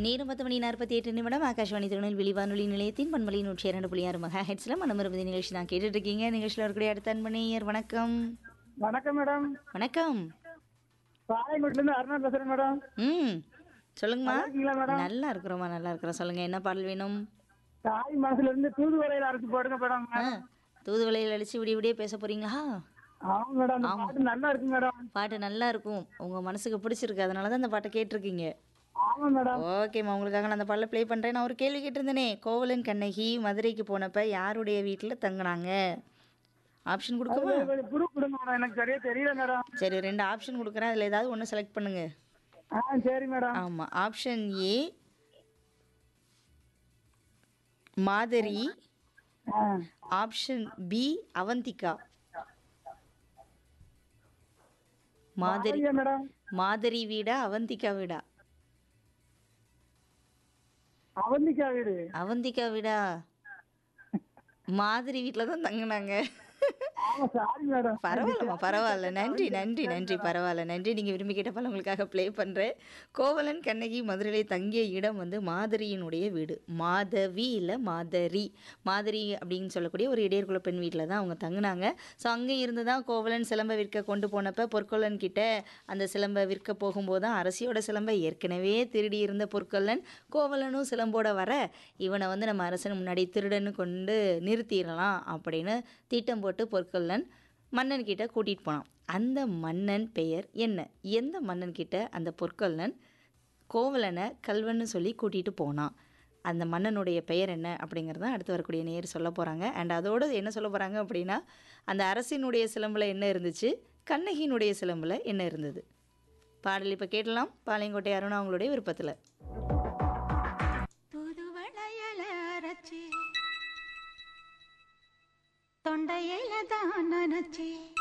நேரம் பத்து மணி நாற்பத்தி எட்டு நிமிடம் ஆகாஷ்வாணி திருநெல்வேலி வானொலி நிலையத்தின் பண்பலி நூற்றி இரண்டு புள்ளி ஆறு மகா ஹெட்ஸில் மனமருமதி நிகழ்ச்சி தான் கேட்டுட்டு இருக்கீங்க நிகழ்ச்சியில் இருக்கக்கூடிய அடுத்த அன்பனையர் வணக்கம் வணக்கம் மேடம் வணக்கம் சாயங்குட்டில இருந்து அருணா பேசுறேன் மேடம் ம் சொல்லுங்கம்மா இருக்கீங்களா மேடம் நல்லா இருக்கிறோம்மா நல்லா இருக்கிறோம் சொல்லுங்க என்ன பாடல் வேணும் தாய் மனசுல இருந்து தூதுவளையில அரைச்சு போடுங்க மேடம் ஆ தூதுவளையில் அழிச்சு விடிய விடிய பேச போறீங்களா ஆமா மேடம் அந்த பாட்டு நல்லா இருக்கு மேடம் பாட்டு நல்லா இருக்கும் உங்க மனசுக்கு பிடிச்சிருக்கு அதனால தான் அந்த பாட்டை கேட்டிருக்கீங்க ஆமா மேடம் ஓகேம்மா உங்களுக்காக நான் அந்த பாடலை ப்ளே பண்ணுறேன் நான் ஒரு கேள்வி கேட்டிருந்தேனே கோவலன் கண்ணகி மதுரைக்கு போனப்ப யாருடைய வீட்டில் தங்குனாங்க ஆப்ஷன் கொடுக்கவா கொஞ்சம் குரு கொடுங்க மேடம் எனக்கு சரியா தெரியல மேடம் சரி ரெண்டு ஆப்ஷன் கொடுக்குறேன் அதில் ஏதாவது ஒன்று செலக்ட் பண்ணுங்க ஆ சரி மேடம் ஆமாம் ஆப்ஷன் ஏ மாதரி ஆ ஆப்ஷன் பி அவந்திகா மாதரி சரியா மேடம் மாதரி வீடா அவந்திகா வீடா அவந்திக்கா வீடு அவந்திகா வீடா மாதிரி வீட்டில் தான் தங்குனாங்க ஆமா சாரி மேடம் பரவாயில்லம்மா பரவாயில்ல நன்றி நன்றி நன்றி பரவாயில்ல நன்றி நீங்கள் விரும்பி கேட்ட பால் உங்களுக்காக ப்ளே பண்ணுறேன் கோவலன் கண்ணகி மதுரையில் தங்கிய இடம் வந்து மாதரியினுடைய வீடு மாதவி இல்லை மாதரி மாதரி அப்படின்னு சொல்லக்கூடிய ஒரு இடையர்குல பெண் வீட்டில் தான் அவங்க தங்குனாங்க ஸோ அங்கே இருந்து தான் கோவலன் சிலம்பை விற்க கொண்டு போனப்ப பொற்கொல்லன் கிட்ட அந்த சிலம்பை விற்க போகும்போது தான் அரசியோட சிலம்பை ஏற்கனவே திருடி இருந்த பொற்கொல்லன் கோவலனும் சிலம்போட வர இவனை வந்து நம்ம அரசன் முன்னாடி திருடன்னு கொண்டு நிறுத்திடலாம் அப்படின்னு திட்டம் போட்டு பொற்கொல்லன் மன்னன் கிட்ட கூட்டிகிட்டு போனான் அந்த மன்னன் பெயர் என்ன எந்த மன்னன் கிட்ட அந்த பொற்கொல்லன் கோவலனை கல்வன்னு சொல்லி கூட்டிகிட்டு போனான் அந்த மன்னனுடைய பெயர் என்ன அப்படிங்கிறத அடுத்து வரக்கூடிய நேர் சொல்ல போகிறாங்க அண்ட் அதோடு என்ன சொல்ல போகிறாங்க அப்படின்னா அந்த அரசினுடைய சிலம்பில் என்ன இருந்துச்சு கண்ணகியினுடைய சிலம்பில் என்ன இருந்தது பாடல் இப்போ கேட்டலாம் பாளையங்கோட்டை அருணா அவங்களுடைய விருப்பத்தில் தூதுவளையல அரைச்சி தொண்டையில தான் நினைச்சி